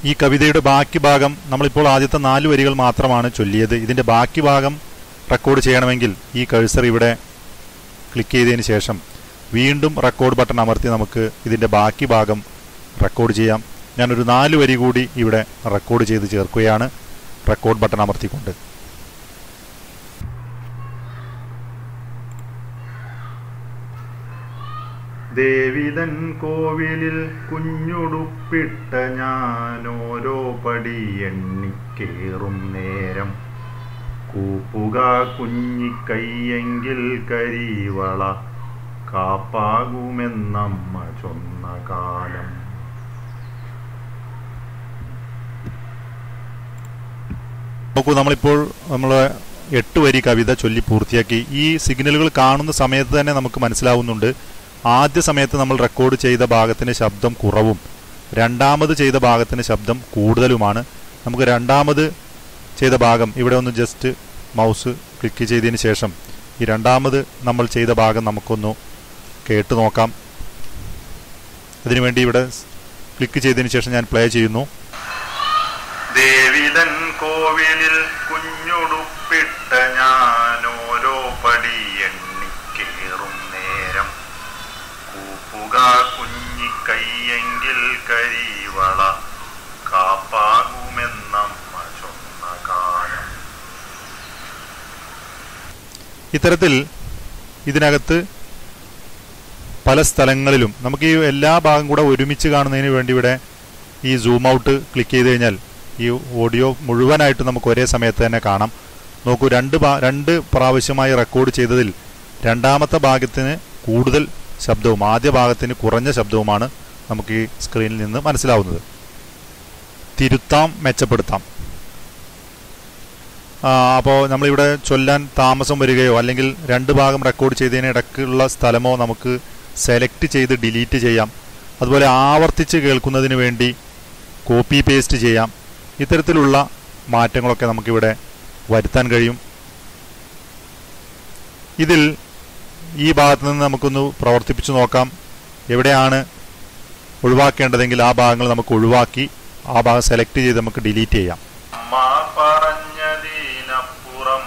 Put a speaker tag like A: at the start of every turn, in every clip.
A: ഈ കവിതയുടെ ബാക്കി ഭാഗം നമ്മളിപ്പോൾ ആദ്യത്തെ നാല് വരികൾ മാത്രമാണ് ചൊല്ലിയത് ഇതിൻ്റെ ബാക്കി ഭാഗം റെക്കോർഡ് ചെയ്യണമെങ്കിൽ ഈ കഴ്സർ ഇവിടെ ക്ലിക്ക് ചെയ്തതിന് ശേഷം വീണ്ടും റെക്കോർഡ് ബട്ടൺ അമർത്തി നമുക്ക് ഇതിൻ്റെ ബാക്കി ഭാഗം റെക്കോർഡ് ചെയ്യാം ഞാനൊരു നാല് വരി കൂടി ഇവിടെ റെക്കോർഡ് ചെയ്ത് ചേർക്കുകയാണ് റെക്കോർഡ് ബട്ടൺ അമർത്തിക്കൊണ്ട് ദേവിതൻ കോവിലിൽ കുഞ്ഞുടുപ്പിട്ട ഞാനോരോ പടി എണ്ണിക്കേറും നേരം കൂപ്പുക കുഞ്ഞിക്കയ്യെങ്കിൽ കരിവള കാപ്പാകുമെന്നമ്മ ചൊന്ന കാലം നോക്കൂ നമ്മളിപ്പോൾ നമ്മൾ എട്ട് വരി കവിത ചൊല്ലി പൂർത്തിയാക്കി ഈ സിഗ്നലുകൾ കാണുന്ന സമയത്ത് തന്നെ നമുക്ക് മനസ്സിലാവുന്നുണ്ട് ആദ്യ സമയത്ത് നമ്മൾ റെക്കോർഡ് ചെയ്ത ഭാഗത്തിന് ശബ്ദം കുറവും രണ്ടാമത് ചെയ്ത ഭാഗത്തിന് ശബ്ദം കൂടുതലുമാണ് നമുക്ക് രണ്ടാമത് ചെയ്ത ഭാഗം ഇവിടെ ഒന്ന് ജസ്റ്റ് മൗസ് ക്ലിക്ക് ചെയ്തതിന് ശേഷം ഈ രണ്ടാമത് നമ്മൾ ചെയ്ത ഭാഗം നമുക്കൊന്ന് കേട്ട് നോക്കാം അതിനുവേണ്ടി ഇവിടെ ക്ലിക്ക് ചെയ്തതിന് ശേഷം ഞാൻ പ്ലേ ചെയ്യുന്നു ദേവിതൻ കോവിലിൽ കുഞ്ഞുടുപ്പിട്ട ഞാനോരോ പടി എണ്ണിക്കേറും നേരം കൂപ്പുക കുഞ്ഞിക്കയ്യെങ്കിൽ കരിവള കാപ്പാകുമെന്നമ്മ ചൊന്ന കാലം ഇത്തരത്തിൽ ഇതിനകത്ത് പല സ്ഥലങ്ങളിലും നമുക്ക് ഈ എല്ലാ ഭാഗം കൂടെ ഒരുമിച്ച് കാണുന്നതിന് വേണ്ടി ഇവിടെ ഈ സൂം ഔട്ട് ക്ലിക്ക് ചെയ്ത് കഴിഞ്ഞാൽ ഈ ഓഡിയോ മുഴുവനായിട്ട് നമുക്ക് ഒരേ സമയത്ത് തന്നെ കാണാം നോക്കൂ രണ്ട് ഭാ- രണ്ട് പ്രാവശ്യമായി റെക്കോർഡ് ചെയ്തതിൽ രണ്ടാമത്തെ ഭാഗത്തിന് കൂടുതൽ ശബ്ദവും ആദ്യ ഭാഗത്തിന് കുറഞ്ഞ ശബ്ദവുമാണ് നമുക്ക് ഈ സ്ക്രീനിൽ നിന്ന് മനസ്സിലാവുന്നത് തിരുത്താം മെച്ചപ്പെടുത്താം അപ്പോൾ നമ്മളിവിടെ ചൊല്ലാൻ താമസം വരികയോ അല്ലെങ്കിൽ രണ്ട് ഭാഗം റെക്കോർഡ് ചെയ്തതിന് ഇടയ്ക്കുള്ള സ്ഥലമോ നമുക്ക് സെലക്ട് ചെയ്ത് ഡിലീറ്റ് ചെയ്യാം അതുപോലെ ആവർത്തിച്ച് കേൾക്കുന്നതിന് വേണ്ടി കോപ്പി പേസ്റ്റ് ചെയ്യാം ഇത്തരത്തിലുള്ള മാറ്റങ്ങളൊക്കെ നമുക്കിവിടെ വരുത്താൻ കഴിയും ഇതിൽ ഈ ഭാഗത്ത് നിന്ന് നമുക്കൊന്ന് പ്രവർത്തിപ്പിച്ച് നോക്കാം എവിടെയാണ് ഒഴിവാക്കേണ്ടതെങ്കിൽ ആ ഭാഗങ്ങൾ നമുക്ക് ഒഴിവാക്കി ആ ഭാഗം സെലക്ട് ചെയ്ത് നമുക്ക് ഡിലീറ്റ് ചെയ്യാം
B: അമ്മ പറഞ്ഞതിനപ്പുറം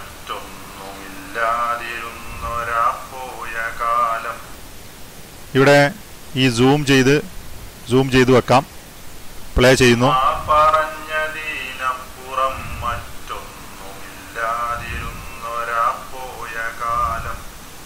B: മറ്റൊന്നുമില്ലാതിരുന്നൊരാ പോയ കാലം
A: ഇവിടെ ഈ സൂം ചെയ്ത് സൂം ചെയ്ത് വെക്കാം പ്ലേ ചെയ്യുന്നു
B: ആ പറഞ്ഞതിനപ്പുറം മറ്റൊന്നുമില്ലാതിരുന്നൊരാ പോയ കാലം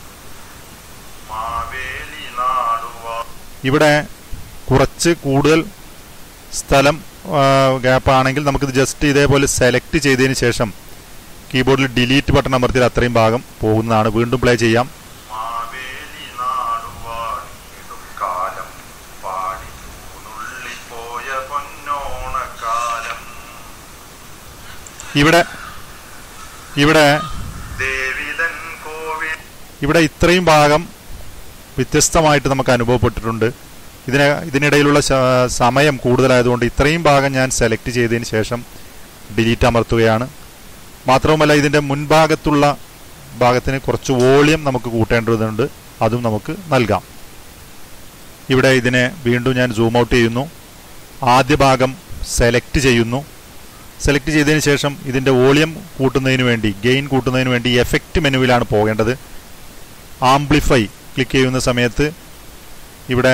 B: മാവേലി നാടുവാ
A: ഇവിടെ കുറച്ച് കൂടുതൽ സ്ഥലം ഗ്യാപ്പ് ആണെങ്കിൽ നമുക്കിത് ജസ്റ്റ് ഇതേപോലെ സെലക്ട് ചെയ്തതിന് ശേഷം കീബോർഡിൽ ഡിലീറ്റ് ബട്ടൺ അമർത്തിയാൽ അത്രയും ഭാഗം പോകുന്നതാണ് വീണ്ടും പ്ലേ ചെയ്യാം
B: മാവേലി നാടുവാണിടും കാലം പാടി നുള്ളിപ്പോയ പൊന്നോണക്കാലം
A: ഇവിടെ ഇവിടെ
B: ദേവിതൻ കോവിൽ
A: ഇവിടെ ഇത്രയും ഭാഗം വ്യത്യസ്തമായിട്ട് നമുക്ക് അനുഭവപ്പെട്ടിട്ടുണ്ട് ഇതിന് ഇതിനിടയിലുള്ള ശ- സമയം കൂടുതലായതുകൊണ്ട് ഇത്രയും ഭാഗം ഞാൻ സെലക്ട് ചെയ്തതിന് ശേഷം ഡിലീറ്റ് അമർത്തുകയാണ് മാത്രവുമല്ല ഇതിൻ്റെ മുൻഭാഗത്തുള്ള ഭാഗത്തിന് കുറച്ച് വോളിയം നമുക്ക് കൂട്ടേണ്ടതുണ്ട് അതും നമുക്ക് നൽകാം ഇവിടെ ഇതിനെ വീണ്ടും ഞാൻ സൂം ഔട്ട് ചെയ്യുന്നു ആദ്യ ഭാഗം സെലക്ട് ചെയ്യുന്നു സെലക്ട് ചെയ്തതിന് ശേഷം ഇതിൻ്റെ വോളിയം കൂട്ടുന്നതിന് വേണ്ടി ഗെയിൻ കൂട്ടുന്നതിന് വേണ്ടി എഫക്റ്റ് മെനുവിലാണ് പോകേണ്ടത് ആംപ്ലിഫൈ ക്ലിക്ക് ചെയ്യുന്ന സമയത്ത് ഇവിടെ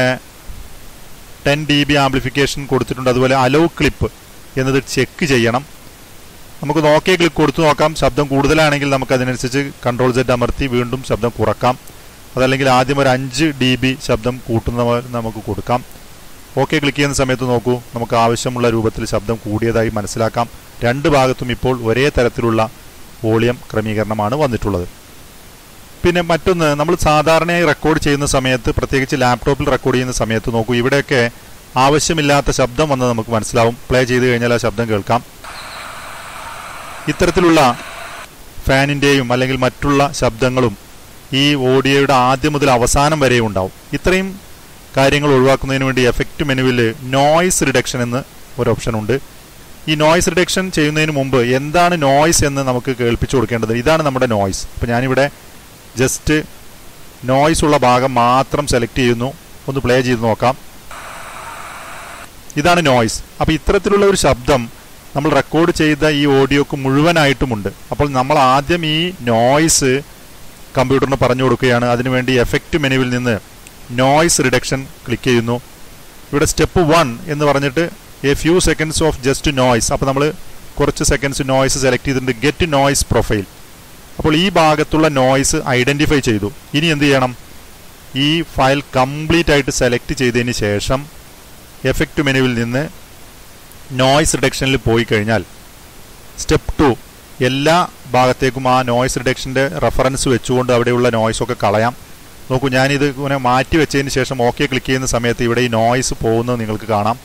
A: ടെൻ ഡി ബി ആംപ്ലിഫിക്കേഷൻ കൊടുത്തിട്ടുണ്ട് അതുപോലെ അലോ ക്ലിപ്പ് എന്നത് ചെക്ക് ചെയ്യണം നമുക്ക് നോക്കിയ ക്ലിക്ക് കൊടുത്തു നോക്കാം ശബ്ദം കൂടുതലാണെങ്കിൽ നമുക്ക് അതിനനുസരിച്ച് കൺട്രോൾ സെറ്റ് അമർത്തി വീണ്ടും ശബ്ദം കുറക്കാം അതല്ലെങ്കിൽ ആദ്യം ഒരു അഞ്ച് ഡി ബി ശബ്ദം കൂട്ടുന്ന നമുക്ക് കൊടുക്കാം ഓക്കെ ക്ലിക്ക് ചെയ്യുന്ന സമയത്ത് നോക്കൂ നമുക്ക് ആവശ്യമുള്ള രൂപത്തിൽ ശബ്ദം കൂടിയതായി മനസ്സിലാക്കാം രണ്ട് ഭാഗത്തും ഇപ്പോൾ ഒരേ തരത്തിലുള്ള വോളിയം ക്രമീകരണമാണ് വന്നിട്ടുള്ളത് പിന്നെ മറ്റൊന്ന് നമ്മൾ സാധാരണയായി റെക്കോർഡ് ചെയ്യുന്ന സമയത്ത് പ്രത്യേകിച്ച് ലാപ്ടോപ്പിൽ റെക്കോർഡ് ചെയ്യുന്ന സമയത്ത് നോക്കൂ ഇവിടെയൊക്കെ ആവശ്യമില്ലാത്ത ശബ്ദം വന്ന് നമുക്ക് മനസ്സിലാവും പ്ലേ ചെയ്ത് കഴിഞ്ഞാൽ ആ ശബ്ദം കേൾക്കാം ഇത്തരത്തിലുള്ള ഫാനിൻ്റെയും അല്ലെങ്കിൽ മറ്റുള്ള ശബ്ദങ്ങളും ഈ ഓഡിയോയുടെ ആദ്യം മുതൽ അവസാനം വരെ ഉണ്ടാവും ഇത്രയും കാര്യങ്ങൾ ഒഴിവാക്കുന്നതിന് വേണ്ടി എഫക്റ്റ് മെനുവിൽ നോയ്സ് റിഡക്ഷൻ എന്ന് ഒരു ഓപ്ഷൻ ഉണ്ട് ഈ നോയ്സ് റിഡക്ഷൻ ചെയ്യുന്നതിന് മുമ്പ് എന്താണ് നോയ്സ് എന്ന് നമുക്ക് കേൾപ്പിച്ചു കൊടുക്കേണ്ടത് ഇതാണ് നമ്മുടെ നോയ്സ് അപ്പോൾ ഞാനിവിടെ ജസ്റ്റ് നോയ്സ് ഉള്ള ഭാഗം മാത്രം സെലക്ട് ചെയ്യുന്നു ഒന്ന് പ്ലേ ചെയ്ത് നോക്കാം ഇതാണ് നോയ്സ് അപ്പോൾ ഇത്തരത്തിലുള്ള ഒരു ശബ്ദം നമ്മൾ റെക്കോർഡ് ചെയ്ത ഈ ഓഡിയോക്ക് മുഴുവനായിട്ടുമുണ്ട് അപ്പോൾ നമ്മൾ ആദ്യം ഈ നോയ്സ് കമ്പ്യൂട്ടറിന് പറഞ്ഞു കൊടുക്കുകയാണ് അതിനുവേണ്ടി എഫക്റ്റ് മെനുവിൽ നിന്ന് നോയ്സ് റിഡക്ഷൻ ക്ലിക്ക് ചെയ്യുന്നു ഇവിടെ സ്റ്റെപ്പ് വൺ എന്ന് പറഞ്ഞിട്ട് a few seconds of just noise അപ്പോൾ നമ്മൾ കുറച്ച് സെക്കൻഡ്സ് നോയ്സ് സെലക്ട് ചെയ്തിട്ടുണ്ട് ഗെറ്റ് നോയ്സ് പ്രൊഫൈൽ അപ്പോൾ ഈ ഭാഗത്തുള്ള നോയ്സ് ഐഡൻറ്റിഫൈ ചെയ്തു ഇനി എന്ത് ചെയ്യണം ഈ ഫയൽ കംപ്ലീറ്റ് ആയിട്ട് സെലക്ട് ചെയ്തതിന് ശേഷം എഫക്റ്റ് മെനുവിൽ നിന്ന് നോയ്സ് റിഡക്ഷനിൽ പോയി കഴിഞ്ഞാൽ സ്റ്റെപ്പ് ടു എല്ലാ ഭാഗത്തേക്കും ആ നോയ്സ് റിഡക്ഷൻ്റെ റെഫറൻസ് വെച്ചുകൊണ്ട് അവിടെയുള്ള നോയ്സ് ഒക്കെ കളയാം നോക്കൂ ഞാനിത് ഇങ്ങനെ മാറ്റി വെച്ചതിന് ശേഷം ഓക്കെ ക്ലിക്ക് ചെയ്യുന്ന സമയത്ത് ഇവിടെ ഈ നോയ്സ് പോകുന്നത് നിങ്ങൾക്ക് കാണാം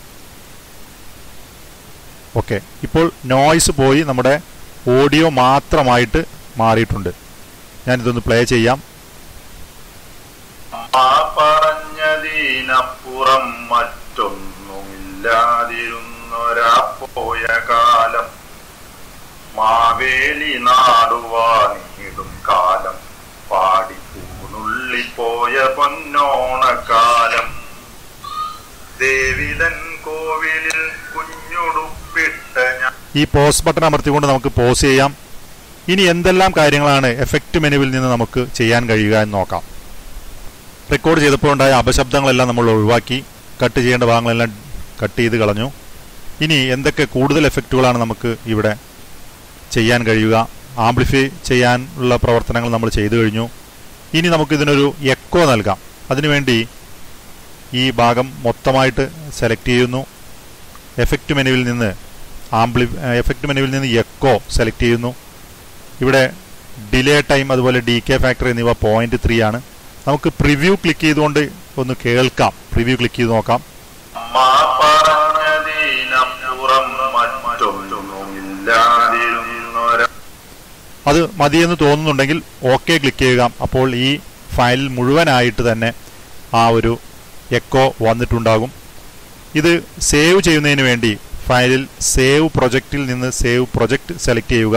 A: ഓക്കെ ഇപ്പോൾ നോയ്സ് പോയി നമ്മുടെ ഓഡിയോ മാത്രമായിട്ട് മാറിയിട്ടുണ്ട് ഞാനിതൊന്ന് പ്ലേ ചെയ്യാം
B: ആ പറഞ്ഞതിനപ്പുറം മറ്റൊന്നുമില്ലാതിരുന്നൊരാ പോയ കാലം മാവേലി നാടുവാണിടും കാലം പാടിപ്പൂനുള്ളിപ്പോയ പൊന്നോണക്കാലം ദേവിതൻ കോവിലിൽ കുഞ്ഞുടുപ്പിട്ട ഞാൻ
A: ഈ പോസ് ബട്ടൺ അമർത്തിക്കൊണ്ട് നമുക്ക് പോസ് ചെയ്യാം ഇനി എന്തെല്ലാം കാര്യങ്ങളാണ് എഫക്റ്റ് മെനുവിൽ നിന്ന് നമുക്ക് ചെയ്യാൻ കഴിയുക എന്ന് നോക്കാം റെക്കോർഡ് ചെയ്തപ്പോൾ ഉണ്ടായ അപശബ്ദങ്ങളെല്ലാം നമ്മൾ ഒഴിവാക്കി കട്ട് ചെയ്യേണ്ട ഭാഗങ്ങളെല്ലാം കട്ട് ചെയ്ത് കളഞ്ഞു ഇനി എന്തൊക്കെ കൂടുതൽ എഫക്റ്റുകളാണ് നമുക്ക് ഇവിടെ ചെയ്യാൻ കഴിയുക ആംപ്ലിഫൈ ചെയ്യാനുള്ള പ്രവർത്തനങ്ങൾ നമ്മൾ ചെയ്തു കഴിഞ്ഞു ഇനി നമുക്കിതിനൊരു എക്കോ നൽകാം അതിനുവേണ്ടി ഈ ഭാഗം മൊത്തമായിട്ട് സെലക്ട് ചെയ്യുന്നു എഫക്റ്റ് മെനുവിൽ നിന്ന് ആംപ്ലി എഫക്റ്റ് മെനുവിൽ നിന്ന് എക്കോ സെലക്ട് ചെയ്യുന്നു ഇവിടെ ഡിലേ ടൈം അതുപോലെ ഡി കെ ഫാക്ടർ എന്നിവ പോയിന്റ് ത്രീ ആണ് നമുക്ക് പ്രിവ്യൂ ക്ലിക്ക് ചെയ്തുകൊണ്ട് ഒന്ന് കേൾക്കാം പ്രിവ്യൂ ക്ലിക്ക് ചെയ്ത് നോക്കാം
B: അമ്മ പറഞ്ഞതിനപ്പുറം മറ്റൊന്നുമില്ലാതിരുന്നൊരാ
A: അത് മതിയെന്ന് തോന്നുന്നുണ്ടെങ്കിൽ ഓക്കെ ക്ലിക്ക് ചെയ്യുക അപ്പോൾ ഈ ഫയൽ മുഴുവനായിട്ട് തന്നെ ആ ഒരു എക്കോ വന്നിട്ടുണ്ടാകും ഇത് സേവ് ചെയ്യുന്നതിന് വേണ്ടി ഫയലിൽ സേവ് പ്രൊജക്റ്റിൽ നിന്ന് സേവ് പ്രൊജക്റ്റ് സെലക്ട് ചെയ്യുക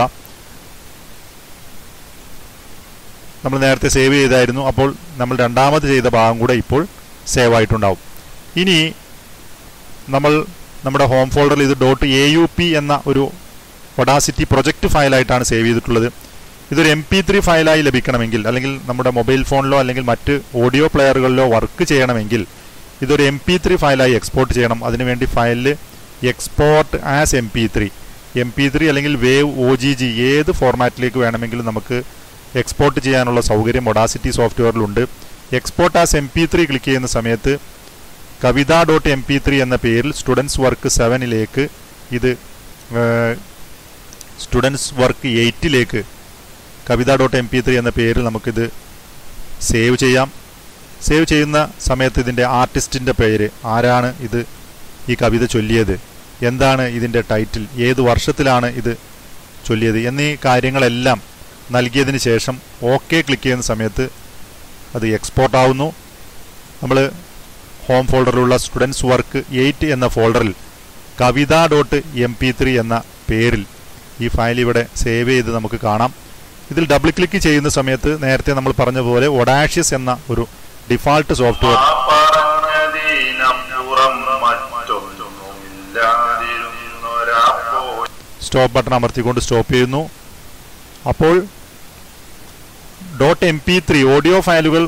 A: നമ്മൾ നേരത്തെ സേവ് ചെയ്തായിരുന്നു അപ്പോൾ നമ്മൾ രണ്ടാമത് ചെയ്ത ഭാഗം കൂടെ ഇപ്പോൾ സേവ് ആയിട്ടുണ്ടാവും ഇനി നമ്മൾ നമ്മുടെ ഹോം ഫോൾഡറിൽ ഇത് ഡോട്ട് എ യു പി എന്ന ഒരു ഒഡാസിറ്റി പ്രൊജക്റ്റ് ഫയലായിട്ടാണ് സേവ് ചെയ്തിട്ടുള്ളത് ഇതൊരു എം പി ത്രീ ഫയലായി ലഭിക്കണമെങ്കിൽ അല്ലെങ്കിൽ നമ്മുടെ മൊബൈൽ ഫോണിലോ അല്ലെങ്കിൽ മറ്റ് ഓഡിയോ പ്ലെയറുകളിലോ വർക്ക് ചെയ്യണമെങ്കിൽ ഇതൊരു എം പി ത്രീ ഫയലായി എക്സ്പോർട്ട് ചെയ്യണം അതിനുവേണ്ടി ഫയലിൽ export as M P three M P three അല്ലെങ്കിൽ വേവ് ഒ ജി ജി ഏത് ഫോർമാറ്റിലേക്ക് വേണമെങ്കിലും നമുക്ക് എക്സ്പോർട്ട് ചെയ്യാനുള്ള സൗകര്യം ഒഡാസിറ്റി സോഫ്റ്റ്വെയറിലുണ്ട് export as M P three click ചെയ്യുന്ന സമയത്ത് Kavitha dot M P three എന്ന പേരിൽ സ്റ്റുഡൻസ് വർക്ക് സെവനിലേക്ക് ഇത് സ്റ്റുഡൻസ് വർക്ക് എയ്റ്റിലേക്ക് Kavitha dot M P three എന്ന പേരിൽ നമുക്കിത് സേവ് ചെയ്യാം സേവ് ചെയ്യുന്ന സമയത്ത് ഇതിൻ്റെ ആർട്ടിസ്റ്റിൻ്റെ പേര് ആരാണ് ഇത് ഈ കവിത ചൊല്ലിയത് എന്താണ് ഇതിൻ്റെ ടൈറ്റിൽ ഏത് വർഷത്തിലാണ് ഇത് ചൊല്ലിയത് എന്നീ കാര്യങ്ങളെല്ലാം നൽകിയതിന് ശേഷം ഓക്കെ ക്ലിക്ക് ചെയ്യുന്ന സമയത്ത് അത് എക്സ്പോർട്ട് ആവുന്നു നമ്മൾ ഹോം ഫോൾഡറിലുള്ള സ്റ്റുഡൻസ് വർക്ക് എയ്റ്റ് എന്ന ഫോൾഡറിൽ Kavitha dot M P three എന്ന പേരിൽ ഈ ഫയൽ ഇവിടെ സേവ് ചെയ്ത് നമുക്ക് കാണാം ഇതിൽ ഡബിൾ ക്ലിക്ക് ചെയ്യുന്ന സമയത്ത് നേരത്തെ നമ്മൾ പറഞ്ഞ പോലെ ഒഡാഷ്യസ് എന്ന ഒരു ഡിഫാൾട്ട് സോഫ്റ്റ്വെയർ
B: ആ പറഞ്ഞതിനപ്പുറം മറ്റൊന്നുമില്ലാതിരുന്നൊരാ പോയ
A: സ്റ്റോപ്പ് ബട്ടൺ അമർത്തിക്കൊണ്ട് സ്റ്റോപ്പ് ചെയ്യുന്നു അപ്പോൾ dot M P three audio ഫയലുകൾ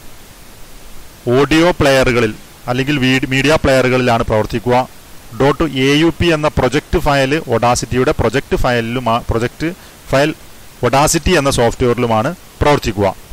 A: ഓഡിയോ പ്ലെയറുകളിൽ അല്ലെങ്കിൽ വീഡ് മീഡിയ പ്ലെയറുകളിലാണ് പ്രവർത്തിക്കുക ഡോട്ട് എ യു പി എന്ന പ്രൊജക്റ്റ് ഫയൽ ഒഡാസിറ്റിയുടെ പ്രൊജക്റ്റ് ഫയലിലും പ്രൊജക്റ്റ് ഫയൽ ഒഡാസിറ്റി എന്ന സോഫ്റ്റ്വെയറിലുമാണ് പ്രവർത്തിക്കുക